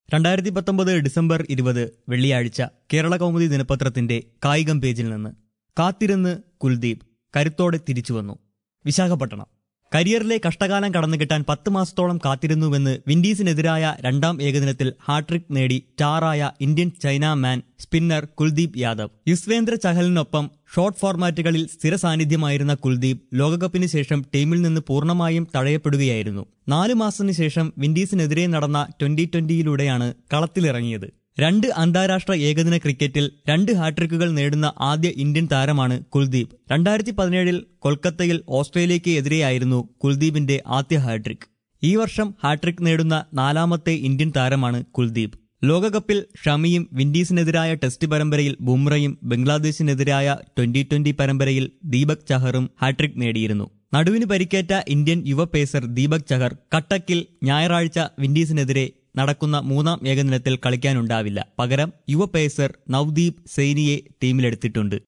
രണ്ടായിരത്തി പത്തൊമ്പത് ഡിസംബർ ഇരുപത് വെള്ളിയാഴ്ച കേരള കൗമുദി ദിനപത്രത്തിന്റെ കായികം പേജിൽ നിന്ന് കാത്തിരുന്ന് കുൽദീപ് കരുത്തോടെ തിരിച്ചുവന്നു വിശാഖപട്ടണം കരിയറിലെ കഷ്ടകാലം കടന്നുകിട്ടാൻ പത്ത് മാസത്തോളം കാത്തിരുന്നുവെന്ന് വിൻഡീസിനെതിരായ രണ്ടാം ഏകദിനത്തിൽ ഹാട്രിക് നേടി സ്റ്റാറായ Indian chinaman spinner Kuldeep Yadav Yuzvendra ചഹലിനൊപ്പം ഷോർട്ട് ഫോർമാറ്റുകളിൽ സ്ഥിര സാന്നിധ്യമായിരുന്ന കുൽദീപ് ലോകകപ്പിന് ശേഷം ടീമിൽ നിന്ന് പൂർണ്ണമായും തഴയപ്പെടുകയായിരുന്നു നാലു മാസത്തിനു ശേഷം വിൻഡീസിനെതിരെ നടന്ന ട്വന്റി ട്വന്റിയിലൂടെയാണ് കളത്തിലിറങ്ങിയത് രണ്ട് അന്താരാഷ്ട്ര ഏകദിന ക്രിക്കറ്റിൽ രണ്ട് ഹാട്രിക്കുകൾ നേടുന്ന ആദ്യ ഇന്ത്യൻ താരമാണ് കുൽദീപ് രണ്ടായിരത്തി പതിനേഴിൽ കൊൽക്കത്തയിൽ ഓസ്ട്രേലിയയ്ക്ക് എതിരെയായിരുന്നു കുൽദീപിന്റെ ആദ്യ ഹാട്രിക് ഈ വർഷം ഹാട്രിക് നേടുന്ന നാലാമത്തെ ഇന്ത്യൻ താരമാണ് കുൽദീപ് ലോകകപ്പിൽ ഷമിയും വിൻഡീസിനെതിരായ ടെസ്റ്റ് പരമ്പരയിൽ ബുംറയും ബംഗ്ലാദേശിനെതിരായ ട്വന്റി ട്വന്റി പരമ്പരയിൽ ദീപക് ചഹറും ഹാട്രിക് നേടിയിരുന്നു നടുവിന് പരിക്കേറ്റ ഇന്ത്യൻ യുവ പേസർ ദീപക് ചഹർ കട്ടക്കിൽ ഞായറാഴ്ച വിൻഡീസിനെതിരെ നടക്കുന്ന മൂന്നാം ഏകദിനത്തിൽ കളിക്കാനുണ്ടാവില്ല പകരം യുവ പേസർ നവദീപ് സെയ്നിയെ ടീമിലെടുത്തിട്ടുണ്ട്